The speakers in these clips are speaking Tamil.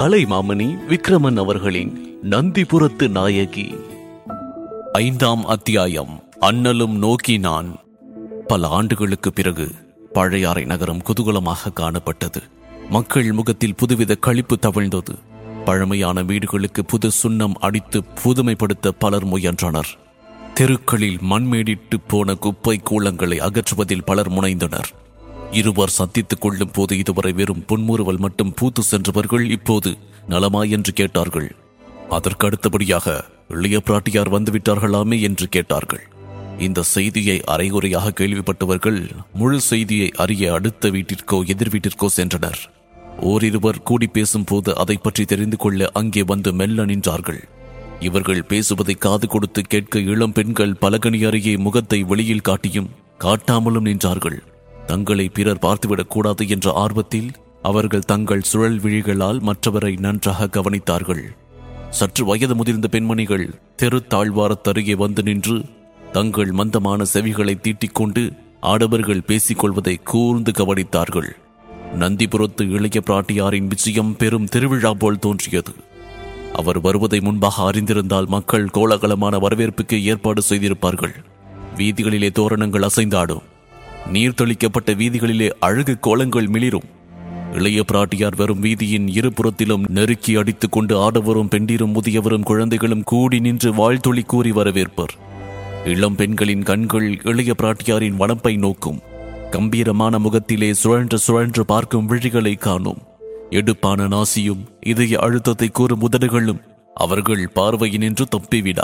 கலைமாமணி விக்ரமன் அவர்களின் நந்திபுரத்து நாயகி ஐந்தாம் அத்தியாயம் அண்ணலும் நோக்கி நான் பல ஆண்டுகளுக்கு பிறகு பழையாறை நகரம் குதூகலமாக காணப்பட்டது மக்கள் முகத்தில் புதுவித களிப்பு தவழ்ந்தது பழமையான வீடுகளுக்கு புது சுண்ணம் அடித்து புதுமைப்படுத்த பலர் முயன்றனர் தெருக்களில் மண்மேடிட்டு போன குப்பை கூலங்களை அகற்றுவதில் பலர் முனைந்தனர் இருவர் சந்தித்துக் கொள்ளும் போது இதுவரை வெறும் புன்முறுவல் மட்டும் பூத்து சென்றவர்கள் இப்போது நலமா என்று கேட்டார்கள் அதற்கு அடுத்தபடியாக இளைய பிராட்டியார் வந்துவிட்டார்களாமே என்று கேட்டார்கள் இந்த செய்தியை அரைகுறையாக கேள்விப்பட்டவர்கள் முழு செய்தியை அறிய அடுத்த வீட்டிற்கோ எதிர் வீட்டிற்கோ சென்றனர் ஓரிருவர் கூடி பேசும்போது அதை பற்றி தெரிந்து கொள்ள அங்கே வந்து மெல்ல நின்றார்கள் இவர்கள் பேசுவதை காது கொடுத்து கேட்க இளம் பெண்கள் பலகனி அருகே முகத்தை வெளியில் காட்டியும் காட்டாமலும் நின்றார்கள் தங்களை பிறர் பார்த்துவிடக் கூடாது என்ற ஆர்வத்தில் அவர்கள் தங்கள் சுழல் விழிகளால் மற்றவரை நன்றாக கவனித்தார்கள் சற்று வயது முதிர்ந்த பெண்மணிகள் தெரு தாழ்வாரத்தருகே வந்து நின்று தங்கள் மந்தமான செவிகளை தீட்டிக்கொண்டு ஆடவர்கள் பேசிக் கொள்வதை கூர்ந்து கவனித்தார்கள் நந்திபுரத்து இளைய பிராட்டியாரின் விஜயம் பெரும் திருவிழா போல் தோன்றியது அவர் வருவதை முன்பாக அறிந்திருந்தால் மக்கள் கோலாகலமான வரவேற்புக்கு ஏற்பாடு செய்திருப்பார்கள் வீதிகளிலே தோரணங்கள் அசைந்தாடும் நீர் தெளிக்கப்பட்ட வீதிகளிலே அழகு கோலங்கள் மிளிரும் இளைய பிராட்டியார் வரும் வீதியின் இருபுறத்திலும் நெருக்கி அடித்துக் கொண்டு ஆடவரும் பெண்டிரும் முதியவரும் குழந்தைகளும் கூடி நின்று வாழ்த்தொளி கூறி வரவேற்பர் இளம் பெண்களின் கண்கள் இளைய பிராட்டியாரின் வனப்பை நோக்கும் கம்பீரமான முகத்திலே சுழன்று சுழன்று பார்க்கும் விழிகளை காணும் எடுப்பான நாசியும் இதய அழுத்தத்தை கூறும் உதடுகளும் அவர்கள் பார்வையினின்று தப்பிவிடா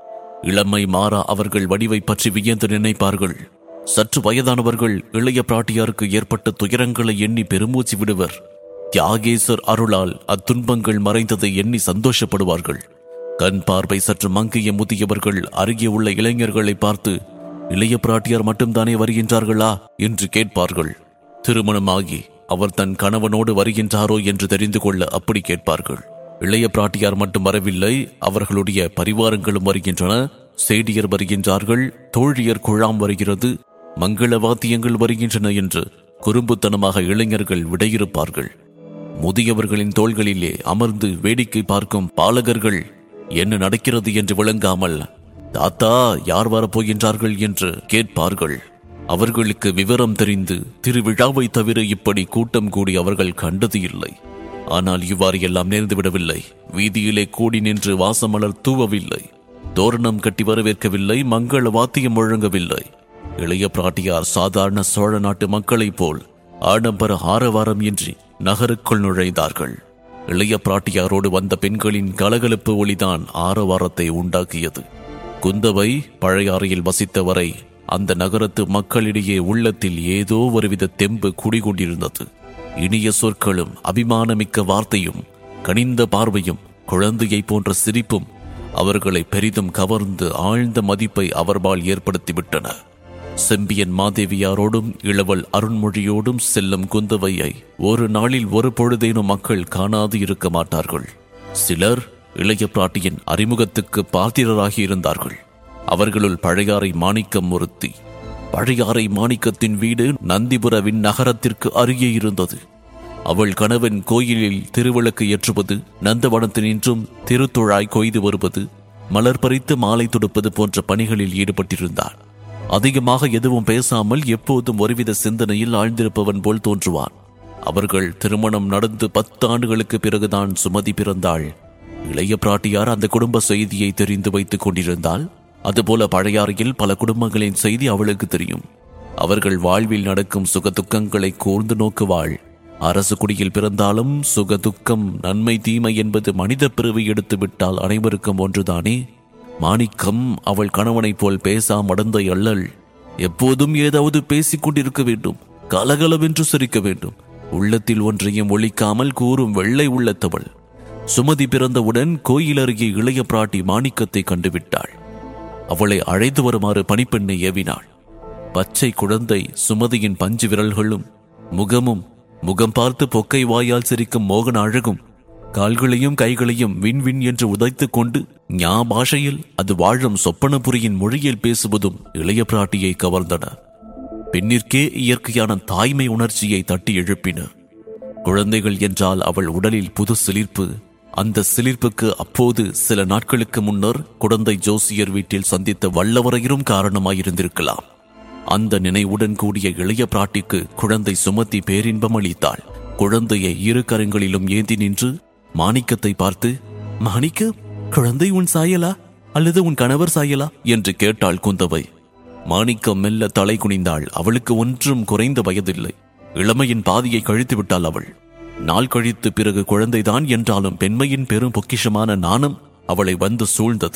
இளமை மாறா அவர்கள் வடிவை பற்றி வியந்து நினைப்பார்கள் சற்று வயதானவர்கள் இளைய பிராட்டியாருக்கு ஏற்பட்ட துயரங்களை எண்ணி பெருமூச்சு விடுவர் தியாகேசர் அருளால் அத்துன்பங்கள் மறைந்ததை எண்ணி சந்தோஷப்படுவார்கள் கண் பார்வை சற்று மங்கிய முதியவர்கள் அருகே உள்ள இளைஞர்களை பார்த்து இளைய பிராட்டியார் மட்டும்தானே வருகின்றார்களா என்று கேட்பார்கள் திருமணமாகி அவர் தன் கணவனோடு வருகின்றாரோ என்று தெரிந்து கொள்ள அப்படி கேட்பார்கள் இளைய பிராட்டியார் மட்டும் வரவில்லை அவர்களுடைய பரிவாரங்களும் வருகின்றன சேடியர் வருகின்றார்கள் தோழியர் குழாம் வருகிறது மங்கள வாத்தியங்கள் வருகின்றன என்று குறும்புத்தனமாக இளைஞர்கள் விடையிருப்பார்கள் முதியவர்களின் தோள்களிலே அமர்ந்து வேடிக்கை பார்க்கும் பாலகர்கள் என்ன நடக்கிறது என்று விளங்காமல் தாத்தா யார் வரப்போகின்றார்கள் என்று கேட்பார்கள் அவர்களுக்கு விவரம் தெரிந்து திருவிழாவை தவிர இப்படி கூட்டம் கூடி அவர்கள் கண்டது இல்லை ஆனால் இவ்வாறு எல்லாம் நேர்ந்துவிடவில்லை வீதியிலே கூடி நின்று வாசமலர் தூவவில்லை தோரணம் கட்டி வரவேற்கவில்லை மங்கள வாத்தியம் முழங்கவில்லை இளைய பிராட்டியார் சாதாரண சோழ நாட்டு மக்களைப் போல் ஆடம்பர ஆரவாரம் இன்றி நகருக்குள் நுழைந்தார்கள் இளைய பிராட்டியாரோடு வந்த பெண்களின் கலகலப்பு ஒளிதான் ஆரவாரத்தை உண்டாக்கியது குந்தவை பழையாறையில் வசித்தவரை அந்த நகரத்து மக்களிடையே உள்ளத்தில் ஏதோ ஒருவித தெம்பு குடிகொண்டிருந்தது இனிய சொற்களும் அபிமானமிக்க வார்த்தையும் கனிந்த பார்வையும் குழந்தையை போன்ற சிரிப்பும் அவர்களை பெரிதும் கவர்ந்து ஆழ்ந்த மதிப்பை அவர்பால் ஏற்படுத்திவிட்டன செம்பியன் மாதேவியாரோடும் இளவல் அருண்மொழியோடும் செல்லும் குந்தவையை ஒரு நாளில் ஒரு பொழுதேனும் மக்கள் காணாது இருக்க மாட்டார்கள் சிலர் இளைய பிராட்டியின் அறிமுகத்துக்கு பாத்திரராகி இருந்தார்கள் அவர்களுள் பழையாறை மாணிக்கம் ஒருத்தி பழையாறை மாணிக்கத்தின் வீடு நந்திபுரவின் நகரத்திற்கு அருகே இருந்தது அவள் கணவன் கோயிலில் திருவிளக்கு ஏற்றுவது நந்தவனத்தினின்றும் திருத்துழாய் கொய்து வருவது மலர் பறித்து மாலை தொடுப்பது போன்ற பணிகளில் ஈடுபட்டிருந்தாள் அதிகமாக எதுவும் பேசாமல் எப்போதும் ஒருவித சிந்தனையில் ஆழ்ந்திருப்பவன் போல் தோன்றுவான் அவர்கள் திருமணம் நடந்து பத்து ஆண்டுகளுக்கு பிறகுதான் சுமதி பிறந்தாள் இளைய பிராட்டியார் அந்த குடும்ப செய்தியை தெரிந்து வைத்துக் கொண்டிருந்தால் அதுபோல பழையாறையில் பல குடும்பங்களின் செய்தி அவளுக்கு தெரியும் அவர்கள் வாழ்வில் நடக்கும் சுகதுக்கங்களை கூர்ந்து நோக்குவாள் அரசு குடியில் பிறந்தாலும் சுகதுக்கம் நன்மை தீமை என்பது மனித பிறவி எடுத்து விட்டால் அனைவருக்கும் ஒன்றுதானே மாணிக்கம் அவள் கணவனைப் போல் பேசா மடந்தை அல்லல் எப்போதும் ஏதாவது பேசிக் கொண்டிருக்க வேண்டும் கலகலவென்று சிரிக்க வேண்டும் உள்ளத்தில் ஒன்றையும் ஒழிக்காமல் கூறும் வெள்ளை உள்ளத்தவள் சுமதி பிறந்தவுடன் கோயில் அருகே இளைய பிராட்டி மாணிக்கத்தை கண்டுவிட்டாள் அவளை அழைத்து வருமாறு பணிப்பெண்ணை ஏவினாள் பச்சை குழந்தை சுமதியின் பஞ்சு விரல்களும் முகமும் முகம் பார்த்து பொக்கை வாயால் சிரிக்கும் மோகன அழகும் கால்களையும் கைகளையும் வின் வின் என்று உதைத்துக் கொண்டு ஞா பாஷையில் அது வாழும் சொப்பனபுரியின் மொழியில் பேசுவதும் இளைய பிராட்டியை கவர்ந்தன பெண்ணிற்கே இயற்கையான தாய்மை உணர்ச்சியை தட்டி எழுப்பின குழந்தைகள் என்றால் அவள் உடலில் புது சிலிர்ப்பு அந்த சிலிர்ப்புக்கு அப்போது சில நாட்களுக்கு முன்னர் குழந்தை ஜோசியர் வீட்டில் சந்தித்த வல்லவரையரும் காரணமாயிருந்திருக்கலாம் அந்த நினைவுடன் கூடிய இளைய பிராட்டிக்கு குழந்தை சுமத்தி பேரின்பம் அளித்தாள் குழந்தையை இரு கரங்களிலும் ஏந்தி நின்று மாணிக்கத்தை பார்த்து மாணிக்கம் குழந்தை உன் சாயலா அல்லது உன் கணவர் சாயலா என்று கேட்டாள் குந்தவை மாணிக்கம் மெல்ல தலை குனிந்தாள் அவளுக்கு ஒன்றும் குறைந்த வயதில்லை இளமையின் பாதியை கழித்து விட்டாள் அவள் நாள் கழித்து பிறகு குழந்தைதான் என்றாலும் பெண்மையின் பெரும் பொக்கிஷமான நாணம் அவளை வந்து சூழ்ந்தது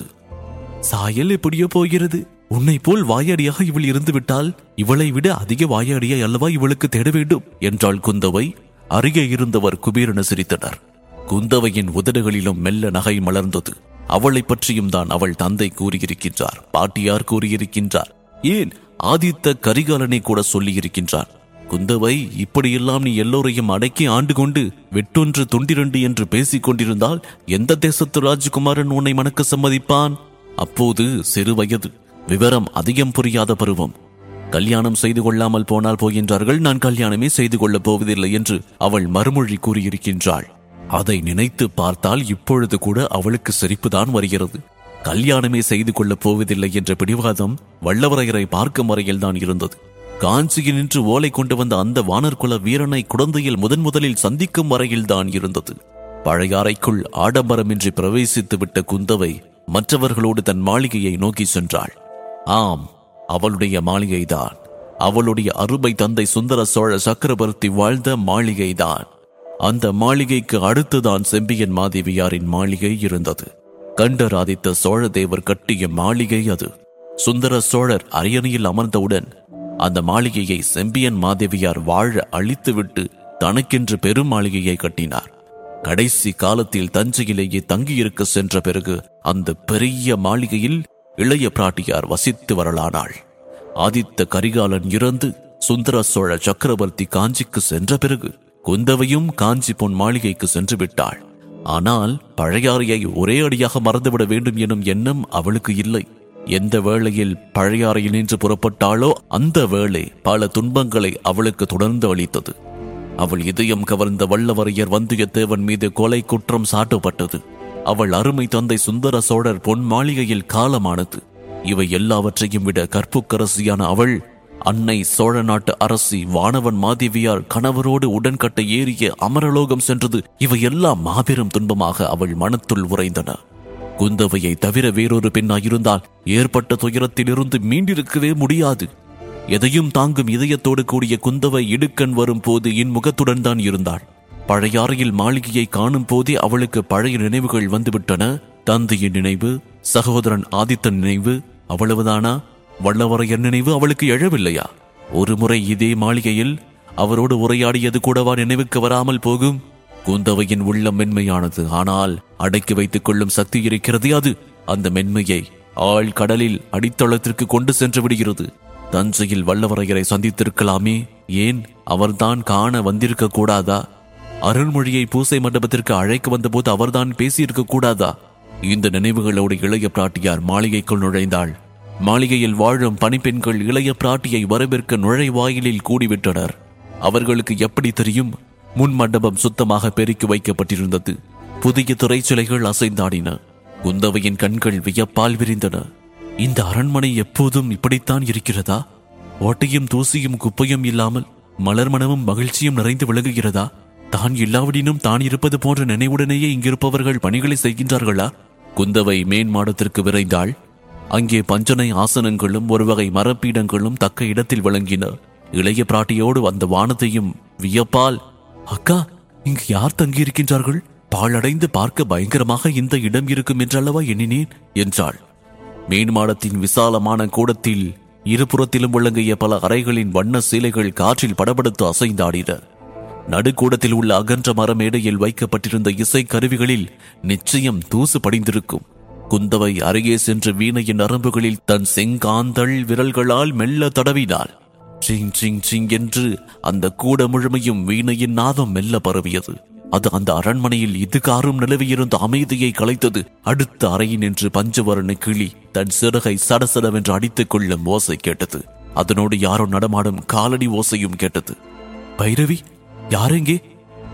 சாயல் எப்படியோ போகிறது உன்னை போல் வாயாடியாக இவள் இருந்து விட்டால் இவளை விட அதிக வாயாடியை அல்லவா இவளுக்கு தேட வேண்டும் என்றாள் குந்தவை அருகே இருந்தவர் குபீரன சிரித்தனர் குந்தவையின் உதடுகளிலும் மெல்ல நகை மலர்ந்தது அவளை பற்றியும் தான் அவள் தந்தை கூறியிருக்கின்றார் பாட்டியார் கூறியிருக்கின்றார் ஏன் ஆதித்த கரிகாலனை கூட சொல்லியிருக்கின்றார் குந்தவை இப்படியெல்லாம் நீ எல்லோரையும் அடக்கி ஆண்டு கொண்டு வெட்டொன்று தொண்டிரண்டு என்று பேசிக் கொண்டிருந்தால் எந்த தேசத்து ராஜகுமாரன் உன்னை மணக்க சம்மதிப்பான் அப்போது சிறு வயது விவரம் அதிகம் புரியாத பருவம் கல்யாணம் செய்து கொள்ளாமல் போனால் போகின்றார்கள் நான் கல்யாணமே செய்து கொள்ளப் போவதில்லை என்று அவள் மறுமொழி கூறியிருக்கின்றாள் அதை நினைத்து பார்த்தால் இப்பொழுது கூட அவளுக்கு சிரிப்புதான் வருகிறது கல்யாணமே செய்து கொள்ளப் போவதில்லை என்ற பிடிவாதம் வல்லவரையரை பார்க்கும் வரையில்தான் இருந்தது காஞ்சியில் நின்று ஓலை கொண்டு வந்த அந்த வானர்குல வீரனை குழந்தையில் முதன் முதலில் சந்திக்கும் வரையில்தான் இருந்தது பழையாறைக்குள் ஆடம்பரமின்றி பிரவேசித்து விட்ட குந்தவை மற்றவர்களோடு தன் மாளிகையை நோக்கி சென்றாள் ஆம் அவளுடைய மாளிகைதான் அவளுடைய அருமை தந்தை சுந்தர சோழ சக்கரவர்த்தி வாழ்ந்த மாளிகைதான் அந்த மாளிகைக்கு அடுத்துதான் செம்பியன் மாதேவியாரின் மாளிகை இருந்தது கண்டராதித்த சோழ தேவர் கட்டிய மாளிகை அது சுந்தர சோழர் அரியணையில் அமர்ந்தவுடன் அந்த மாளிகையை செம்பியன் மாதேவியார் வாழ அழித்துவிட்டு தனக்கென்று பெரும் மாளிகையை கட்டினார் கடைசி காலத்தில் தஞ்சையிலேயே தங்கியிருக்க சென்ற பிறகு அந்த பெரிய மாளிகையில் இளைய பிராட்டியார் வசித்து வரலானாள் ஆதித்த கரிகாலன் இறந்து சுந்தர சோழ சக்கரவர்த்தி காஞ்சிக்கு சென்ற பிறகு குந்தவையும் காஞ்சி பொன் மாளிகைக்கு சென்று விட்டாள் ஆனால் பழையாறையை ஒரே அடியாக மறந்துவிட வேண்டும் எனும் எண்ணம் அவளுக்கு இல்லை எந்த வேளையில் பழையாறையில் நின்று புறப்பட்டாளோ அந்த வேளை பல துன்பங்களை அவளுக்கு தொடர்ந்து அளித்தது அவள் இதயம் கவர்ந்த வல்லவரையர் வந்தியத்தேவன் மீது கொலை குற்றம் சாட்டப்பட்டது அவள் அருமை தந்தை சுந்தர சோழர் பொன் மாளிகையில் காலமானது இவை எல்லாவற்றையும் விட கற்புக்கரசியான அவள் அன்னை சோழ நாட்டு அரசி வானவன் மாதேவியார் கணவரோடு உடன்கட்டை ஏறிய அமரலோகம் சென்றது இவையெல்லாம் மாபெரும் துன்பமாக அவள் மனத்துள் உறைந்தன குந்தவையை தவிர வேறொரு பெண்ணாயிருந்தால் ஏற்பட்ட துயரத்திலிருந்து மீண்டிருக்கவே முடியாது எதையும் தாங்கும் இதயத்தோடு கூடிய குந்தவை இடுக்கண் வரும் போது இன்முகத்துடன் தான் இருந்தாள் பழையாறையில் மாளிகையை காணும் போதே அவளுக்கு பழைய நினைவுகள் வந்துவிட்டன தந்தையின் நினைவு சகோதரன் ஆதித்தன் நினைவு அவ்வளவுதானா வல்லவரையர் நினைவு அவளுக்கு எழவில்லையா ஒரு முறை இதே மாளிகையில் அவரோடு உரையாடியது கூடவா நினைவுக்கு வராமல் போகும் குந்தவையின் உள்ளம் மென்மையானது ஆனால் அடக்கி வைத்துக் கொள்ளும் சக்தி இருக்கிறதே அது அந்த மென்மையை ஆள் கடலில் அடித்தளத்திற்கு கொண்டு சென்று விடுகிறது தஞ்சையில் வல்லவரையரை சந்தித்திருக்கலாமே ஏன் அவர்தான் காண வந்திருக்க கூடாதா அருள்மொழியை பூசை மண்டபத்திற்கு அழைக்க வந்தபோது அவர்தான் பேசியிருக்க கூடாதா இந்த நினைவுகளோடு இளைய பிராட்டியார் மாளிகைக்குள் நுழைந்தாள் மாளிகையில் வாழும் பணிப்பெண்கள் இளைய பிராட்டியை வரவேற்க நுழைவாயிலில் கூடிவிட்டனர் அவர்களுக்கு எப்படி தெரியும் முன் மண்டபம் சுத்தமாக பெருக்கி வைக்கப்பட்டிருந்தது புதிய திரைச்சிலைகள் அசைந்தாடின குந்தவையின் கண்கள் வியப்பால் விரிந்தன இந்த அரண்மனை எப்போதும் இப்படித்தான் இருக்கிறதா ஓட்டையும் தூசியும் குப்பையும் இல்லாமல் மலர் மனமும் மகிழ்ச்சியும் நிறைந்து விளங்குகிறதா தான் இல்லாவிடினும் தான் இருப்பது போன்ற நினைவுடனேயே இங்கிருப்பவர்கள் பணிகளை செய்கின்றார்களா குந்தவை மேன் மாடத்திற்கு விரைந்தாள் அங்கே பஞ்சனை ஆசனங்களும் ஒரு வகை மரப்பீடங்களும் தக்க இடத்தில் விளங்கின இளைய பிராட்டியோடு அந்த வானத்தையும் வியப்பால் அக்கா இங்கு யார் தங்கியிருக்கின்றார்கள் பாழடைந்து பார்க்க பயங்கரமாக இந்த இடம் இருக்கும் என்றல்லவா எண்ணினேன் என்றாள் மேன்மாடத்தின் விசாலமான கூடத்தில் இருபுறத்திலும் விளங்கிய பல அறைகளின் வண்ண சீலைகள் காற்றில் படபடுத்து அசைந்தாடின நடுக்கூடத்தில் உள்ள அகன்ற மர மேடையில் வைக்கப்பட்டிருந்த இசை கருவிகளில் நிச்சயம் தூசு படிந்திருக்கும் குந்தவை அருகே சென்று வீணையின் நரம்புகளில் தன் செங்காந்தள் விரல்களால் மெல்ல தடவினாள் சிங் சிங் சிங் என்று அந்த கூட முழுமையும் வீணையின் நாதம் மெல்ல பரவியது அது அந்த அரண்மனையில் இதுகாரும் நிலவியிருந்த அமைதியை கலைத்தது அடுத்த அறையில் நின்று பஞ்சவரண கிளி தன் சிறகை சடசடவென்று அடித்துக் கொள்ளும் ஓசை கேட்டது அதனோடு யாரோ நடமாடும் காலடி ஓசையும் கேட்டது பைரவி யாரெங்கே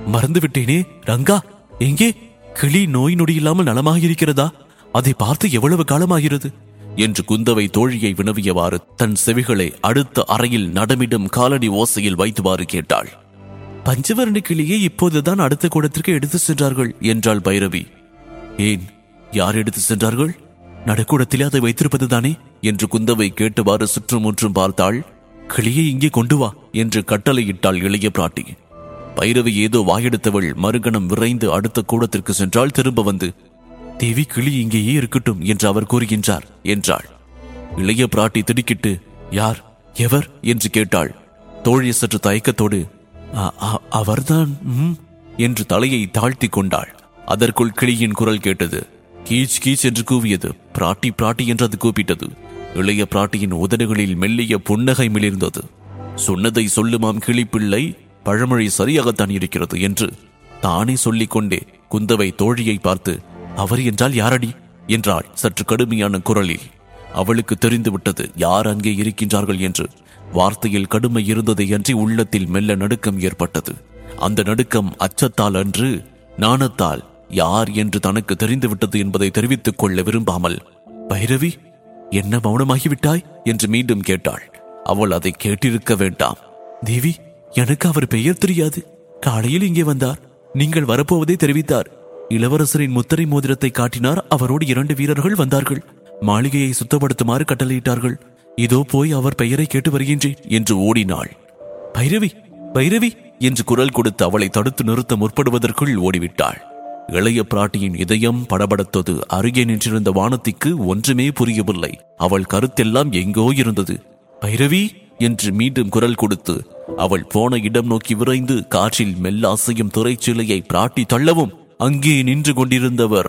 மறந்து விட்டேனே ரங்கா எங்கே கிளி நோய் நொடி இல்லாமல் நலமாக இருக்கிறதா அதை பார்த்து எவ்வளவு காலமாகிறது என்று குந்தவை தோழியை வினவியவாறு தன் செவிகளை அடுத்த அறையில் நடமிடும் காலடி ஓசையில் வைத்துவாறு கேட்டாள் பஞ்சவர்ண கிளியை இப்போதுதான் அடுத்த கூடத்திற்கு எடுத்து சென்றார்கள் என்றாள் பைரவி ஏன் யார் எடுத்து சென்றார்கள் நடுக்கூடத்திலே அதை வைத்திருப்பதுதானே என்று குந்தவை கேட்டவாறு சுற்றும் முற்றும் பார்த்தாள் கிளியை இங்கே கொண்டு வா என்று கட்டளையிட்டாள் இளைய பிராட்டி பைரவி ஏதோ வாயெடுத்தவள் மறுகணம் விரைந்து அடுத்த கூடத்திற்கு சென்றால் திரும்ப வந்து தேவி கிளி இங்கேயே இருக்கட்டும் என்று அவர் கூறுகின்றார் என்றாள் இளைய பிராட்டி திடுக்கிட்டு யார் எவர் என்று கேட்டாள் தோழி சற்று தயக்கத்தோடு "அ- அ- அவர்தான் ம்," என்று தலையை தாழ்த்தி கொண்டாள் அதற்குள் கிளியின் குரல் கேட்டது கீச் கீச் என்று கூவியது பிராட்டி பிராட்டி என்று அது கூப்பிட்டது இளைய பிராட்டியின் உதடுகளில் மெல்லிய புன்னகை மிளிர்ந்தது சொன்னதை சொல்லுமாம் கிளிப்பிள்ளை பழமொழி சரியாகத்தான் இருக்கிறது என்று தானே சொல்லிக் கொண்டே குந்தவை தோழியை பார்த்து அவர் என்றால் யாரடி என்றாள் சற்று கடுமையான குரலில் அவளுக்கு தெரிந்துவிட்டது யார் அங்கே இருக்கின்றார்கள் என்று வார்த்தையில் கடுமை இருந்ததை அன்றி உள்ளத்தில் மெல்ல நடுக்கம் ஏற்பட்டது அந்த நடுக்கம் அச்சத்தால் அன்று நாணத்தால் யார் என்று தனக்கு தெரிந்துவிட்டது என்பதை தெரிவித்துக் கொள்ள விரும்பாமல் பைரவி என்ன மௌனமாகிவிட்டாய் என்று மீண்டும் கேட்டாள் அவள் அதை கேட்டிருக்க வேண்டாம் தேவி எனக்கு அவர் பெயர் தெரியாது காலையில் இங்கே வந்தார் நீங்கள் வரப்போவதை தெரிவித்தார் இளவரசரின் முத்திரை மோதிரத்தை காட்டினார் அவரோடு இரண்டு வீரர்கள் வந்தார்கள் மாளிகையை சுத்தப்படுத்துமாறு கட்டளையிட்டார்கள் இதோ போய் அவர் பெயரை கேட்டு வருகின்றேன் என்று ஓடினாள் பைரவி பைரவி என்று குரல் கொடுத்து அவளை தடுத்து நிறுத்த முற்படுவதற்குள் ஓடிவிட்டாள் இளைய பிராட்டியின் இதயம் படபடத்தது அருகே நின்றிருந்த வானத்திற்கு ஒன்றுமே புரியவில்லை அவள் கருத்தெல்லாம் எங்கோ இருந்தது பைரவி என்று மீண்டும் குரல் கொடுத்து அவள் போன இடம் நோக்கி விரைந்து காற்றில் மெல்ல அசையும் துறைச்சிலையை பிராட்டி தள்ளவும் அங்கே நின்று கொண்டிருந்தவர்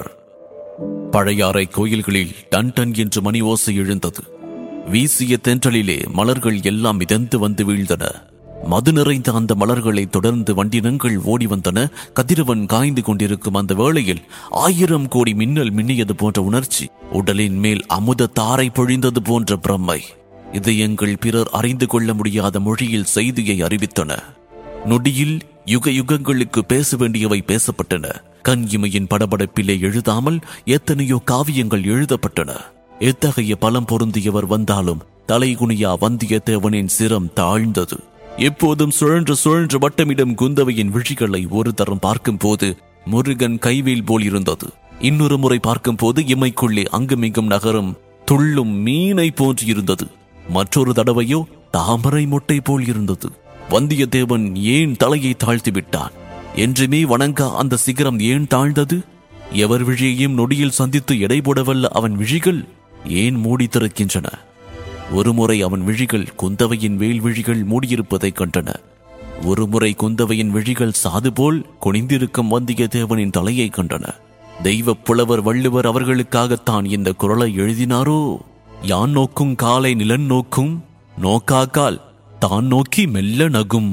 பழையாறை கோயில்களில் டன் டன் என்று மணி ஓசை எழுந்தது வீசிய தென்றலிலே மலர்கள் எல்லாம் மிதந்து வந்து வீழ்ந்தன மது நிறைந்த அந்த மலர்களை தொடர்ந்து வண்டினங்கள் ஓடி வந்தன கதிரவன் காய்ந்து கொண்டிருக்கும் அந்த வேளையில் ஆயிரம் கோடி மின்னல் மின்னியது போன்ற உணர்ச்சி உடலின் மேல் அமுத தாரை பொழிந்தது போன்ற பிரம்மை இதயங்கள் பிறர் அறிந்து கொள்ள முடியாத மொழியில் செய்தியை அறிவித்தன நொடியில் யுக யுகங்களுக்கு பேச வேண்டியவை பேசப்பட்டன கண் இமையின் படபடப்பிலே எழுதாமல் எத்தனையோ காவியங்கள் எழுதப்பட்டன எத்தகைய பலம் பொருந்தியவர் வந்தாலும் தலைகுனியா வந்தியத்தேவனின் சிரம் தாழ்ந்தது எப்போதும் சுழன்று சுழன்று வட்டமிடும் குந்தவையின் விழிகளை ஒரு தரம் பார்க்கும் போது முருகன் கைவேல் போல் இருந்தது இன்னொரு முறை பார்க்கும் போது இமைக்குள்ளே அங்குமிங்கும் நகரும் துள்ளும் மீனை போன்று இருந்தது மற்றொரு தடவையோ தாமரை மொட்டை போல் இருந்தது வந்தியத்தேவன் ஏன் தலையை தாழ்த்தி விட்டான் என்றுமே வணங்கா அந்த சிகரம் ஏன் தாழ்ந்தது எவர் விழியையும் நொடியில் சந்தித்து எடை போடவல்ல அவன் விழிகள் ஏன் மூடி திறக்கின்றன ஒருமுறை அவன் விழிகள் குந்தவையின் வேல் விழிகள் மூடியிருப்பதைக் கண்டன ஒருமுறை குந்தவையின் விழிகள் சாது போல் குனிந்திருக்கும் வந்தியத்தேவனின் தலையை கண்டன தெய்வப் புலவர் வள்ளுவர் அவர்களுக்காகத்தான் இந்த குரலை எழுதினாரோ யான் நோக்கும் காலை நிலன் நோக்கும் நோக்காக்கால் தான் நோக்கி மெல்ல நகும்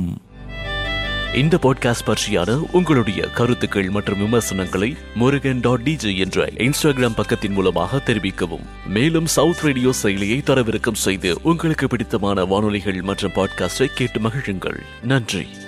இந்த பாட்காஸ்ட் பற்றியான உங்களுடைய கருத்துக்கள் மற்றும் விமர்சனங்களை முருகன் டாட் டிஜே என்ற இன்ஸ்டாகிராம் பக்கத்தின் மூலமாக தெரிவிக்கவும் மேலும் சவுத் ரேடியோ செயலியை தரவிறக்கம் செய்து உங்களுக்கு பிடித்தமான வானொலிகள் மற்றும் பாட்காஸ்டை கேட்டு மகிழுங்கள் நன்றி